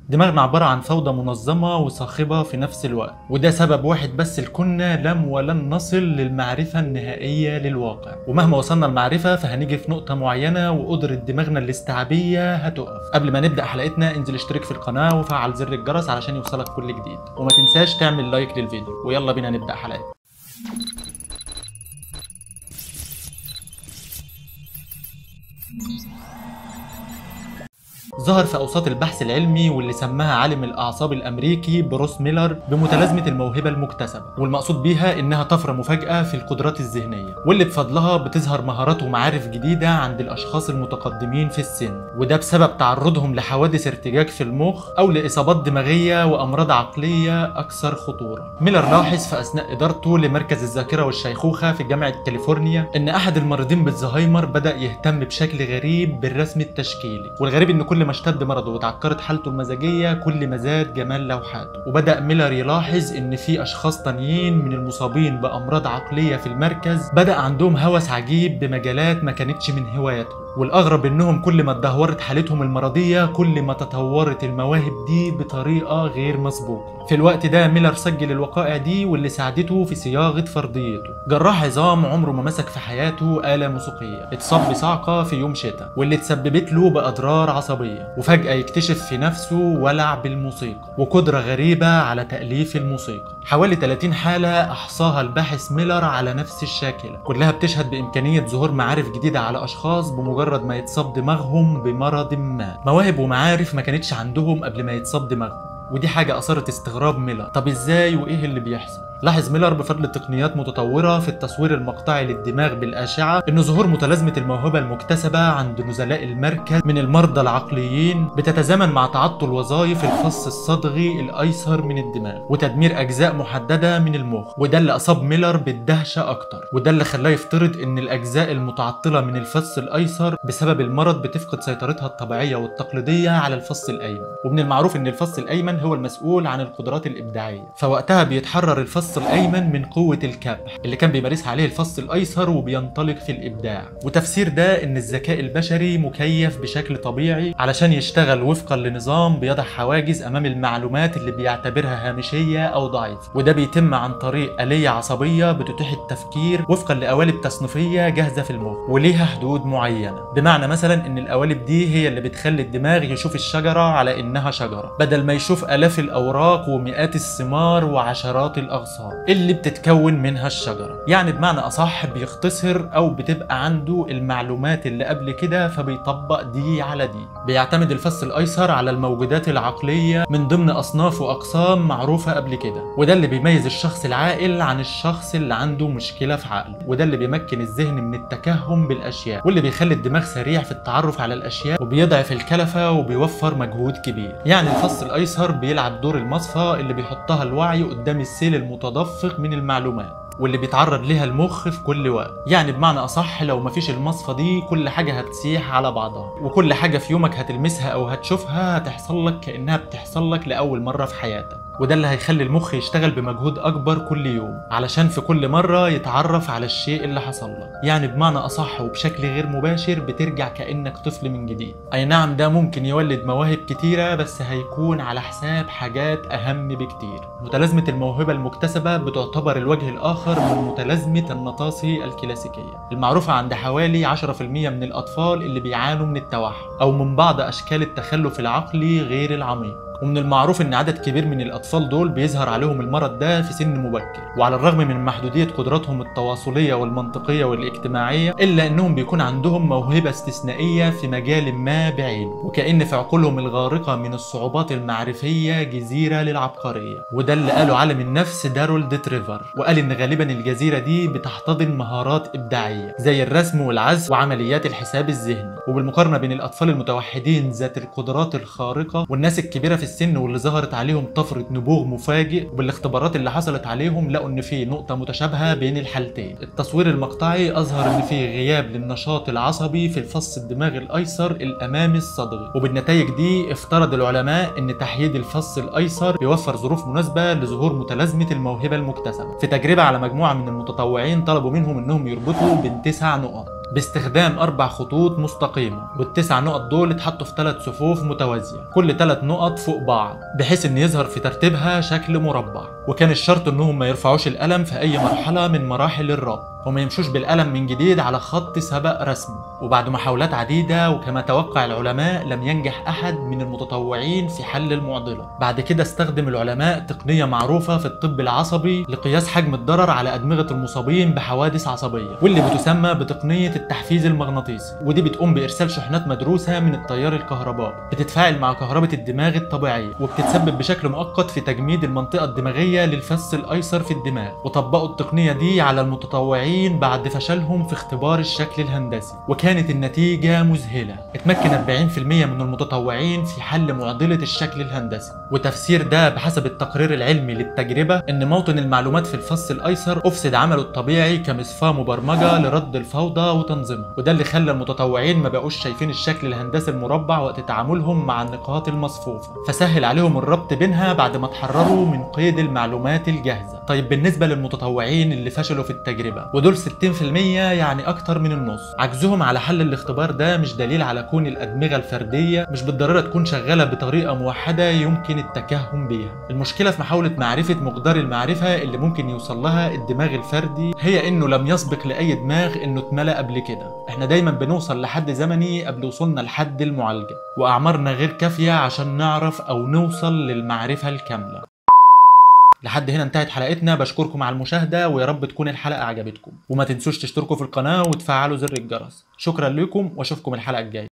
دماغنا عبارة عن فوضى منظمة وصاخبة في نفس الوقت وده سبب واحد بس لكنا لم ولن نصل للمعرفة النهائية للواقع ومهما وصلنا المعرفة فهنيجي في نقطة معينة وقدرة دماغنا الاستيعابية هتقف قبل ما نبدأ حلقتنا انزل اشترك في القناة وفعل زر الجرس علشان يوصلك كل جديد وما تنساش تعمل لايك للفيديو ويلا بينا نبدأ حلقتنا ظهر في اوساط البحث العلمي واللي سماها عالم الاعصاب الامريكي بروس ميلر بمتلازمه الموهبه المكتسبه والمقصود بيها انها طفره مفاجاه في القدرات الذهنيه واللي بفضلها بتظهر مهارات ومعارف جديده عند الاشخاص المتقدمين في السن وده بسبب تعرضهم لحوادث ارتجاج في المخ او لاصابات دماغيه وامراض عقليه اكثر خطوره ميلر لاحظ في اثناء ادارته لمركز الذاكره والشيخوخه في جامعه كاليفورنيا ان احد المريضين بالزهايمر بدا يهتم بشكل غريب بالرسم التشكيلي والغريب ان كل ما اشتد مرضه وتعكرت حالته المزاجيه كل ما زاد جمال لوحاته وبدا ميلر يلاحظ ان في اشخاص تانيين من المصابين بامراض عقليه في المركز بدا عندهم هوس عجيب بمجالات ما كانتش من هواياتهم والاغرب انهم كل ما اتدهورت حالتهم المرضيه كل ما تطورت المواهب دي بطريقه غير مسبوقه في الوقت ده ميلر سجل الوقائع دي واللي ساعدته في صياغه فرضيته جراح عظام عمره ما مسك في حياته آلة موسيقية اتصاب بصعقة في يوم شتاء واللي تسببت له بأضرار عصبية وفجأة يكتشف في نفسه ولع بالموسيقى وقدرة غريبة على تأليف الموسيقى حوالي 30 حالة أحصاها الباحث ميلر على نفس الشاكلة كلها بتشهد بإمكانية ظهور معارف جديدة على أشخاص بمجرد ما يتصاب دماغهم بمرض ما مواهب ومعارف ما كانتش عندهم قبل ما يتصاب دماغهم ودي حاجة أثارت استغراب ميلر طب إزاي وإيه اللي بيحصل لاحظ ميلر بفضل تقنيات متطورة في التصوير المقطعي للدماغ بالأشعة إن ظهور متلازمة الموهبة المكتسبة عند نزلاء المركز من المرضى العقليين بتتزامن مع تعطل وظائف الفص الصدغي الأيسر من الدماغ وتدمير أجزاء محددة من المخ وده اللي أصاب ميلر بالدهشة أكتر وده اللي خلاه يفترض إن الأجزاء المتعطلة من الفص الأيسر بسبب المرض بتفقد سيطرتها الطبيعية والتقليدية على الفص الأيمن ومن المعروف إن الفص الأيمن هو المسؤول عن القدرات الإبداعية فوقتها بيتحرر الفص الفص الايمن من قوه الكبح اللي كان بيمارسها عليه الفص الايسر وبينطلق في الابداع وتفسير ده ان الذكاء البشري مكيف بشكل طبيعي علشان يشتغل وفقا لنظام بيضع حواجز امام المعلومات اللي بيعتبرها هامشيه او ضعيفه وده بيتم عن طريق اليه عصبيه بتتيح التفكير وفقا لقوالب تصنيفيه جاهزه في المخ وليها حدود معينه بمعنى مثلا ان القوالب دي هي اللي بتخلي الدماغ يشوف الشجره على انها شجره بدل ما يشوف الاف الاوراق ومئات الثمار وعشرات الاغصان اللي بتتكون منها الشجرة يعني بمعنى أصح بيختصر أو بتبقى عنده المعلومات اللي قبل كده فبيطبق دي على دي بيعتمد الفص الأيسر على الموجودات العقلية من ضمن أصناف وأقسام معروفة قبل كده وده اللي بيميز الشخص العاقل عن الشخص اللي عنده مشكلة في عقله وده اللي بيمكن الذهن من التكهن بالأشياء واللي بيخلي الدماغ سريع في التعرف على الأشياء وبيضعف الكلفة وبيوفر مجهود كبير يعني الفص الأيسر بيلعب دور المصفى اللي بيحطها الوعي قدام السيل المتضاد متدفق من المعلومات واللي بيتعرض ليها المخ في كل وقت يعني بمعنى اصح لو مفيش المصفى دي كل حاجه هتسيح على بعضها وكل حاجه في يومك هتلمسها او هتشوفها هتحصل لك كانها بتحصل لك لاول مره في حياتك وده اللي هيخلي المخ يشتغل بمجهود اكبر كل يوم علشان في كل مره يتعرف على الشيء اللي حصل لك يعني بمعنى اصح وبشكل غير مباشر بترجع كانك طفل من جديد اي نعم ده ممكن يولد مواهب كتيره بس هيكون على حساب حاجات اهم بكتير متلازمه الموهبه المكتسبه بتعتبر الوجه الاخر من متلازمه النطاسي الكلاسيكيه المعروفه عند حوالي 10% من الاطفال اللي بيعانوا من التوحد او من بعض اشكال التخلف العقلي غير العميق ومن المعروف ان عدد كبير من الاطفال دول بيظهر عليهم المرض ده في سن مبكر وعلى الرغم من محدوديه قدراتهم التواصليه والمنطقيه والاجتماعيه الا انهم بيكون عندهم موهبه استثنائيه في مجال ما بعينه وكان في عقولهم الغارقه من الصعوبات المعرفيه جزيره للعبقريه وده اللي قاله عالم النفس دارولد تريفر وقال ان غالبا الجزيره دي بتحتضن مهارات ابداعيه زي الرسم والعزف وعمليات الحساب الذهني وبالمقارنه بين الاطفال المتوحدين ذات القدرات الخارقه والناس الكبيره في السن واللي ظهرت عليهم طفره نبوغ مفاجئ وبالاختبارات اللي حصلت عليهم لقوا ان في نقطه متشابهه بين الحالتين التصوير المقطعي اظهر ان في غياب للنشاط العصبي في الفص الدماغ الايسر الامامي الصدغي وبالنتائج دي افترض العلماء ان تحييد الفص الايسر بيوفر ظروف مناسبه لظهور متلازمه الموهبه المكتسبه في تجربه على مجموعه من المتطوعين طلبوا منهم انهم يربطوا بين تسع نقط باستخدام اربع خطوط مستقيمه والتسع نقط دول اتحطوا في ثلاث صفوف متوازيه كل ثلاث نقط فوق بعض بحيث ان يظهر في ترتيبها شكل مربع وكان الشرط انهم ما يرفعوش القلم في اي مرحله من مراحل الربط وما يمشوش بالقلم من جديد على خط سبق رسمه وبعد محاولات عديدة وكما توقع العلماء لم ينجح أحد من المتطوعين في حل المعضلة بعد كده استخدم العلماء تقنية معروفة في الطب العصبي لقياس حجم الضرر على أدمغة المصابين بحوادث عصبية واللي بتسمى بتقنية التحفيز المغناطيسي ودي بتقوم بإرسال شحنات مدروسة من التيار الكهربائي بتتفاعل مع كهرباء الدماغ الطبيعية وبتتسبب بشكل مؤقت في تجميد المنطقة الدماغية للفس الأيسر في الدماغ وطبقوا التقنية دي على المتطوعين بعد فشلهم في اختبار الشكل الهندسي وكانت النتيجة مذهلة اتمكن 40% من المتطوعين في حل معضلة الشكل الهندسي وتفسير ده بحسب التقرير العلمي للتجربة ان موطن المعلومات في الفص الايسر افسد عمله الطبيعي كمصفاة مبرمجة لرد الفوضى وتنظيمها وده اللي خلى المتطوعين ما بقوش شايفين الشكل الهندسي المربع وقت تعاملهم مع النقاط المصفوفة فسهل عليهم الربط بينها بعد ما اتحرروا من قيد المعلومات الجاهزة طيب بالنسبة للمتطوعين اللي فشلوا في التجربة ودول 60% يعني اكتر من النص عجزهم على حل الاختبار ده مش دليل على كون الادمغة الفردية مش بالضرورة تكون شغالة بطريقة موحدة يمكن التكهن بيها المشكلة في محاولة معرفة مقدار المعرفة اللي ممكن يوصل لها الدماغ الفردي هي انه لم يسبق لاي دماغ انه اتملى قبل كده احنا دايما بنوصل لحد زمني قبل وصولنا لحد المعالجة واعمارنا غير كافية عشان نعرف او نوصل للمعرفة الكاملة لحد هنا انتهت حلقتنا بشكركم على المشاهدة ويا رب تكون الحلقة عجبتكم وما تنسوش تشتركوا في القناة وتفعلوا زر الجرس شكرا لكم واشوفكم الحلقة الجاية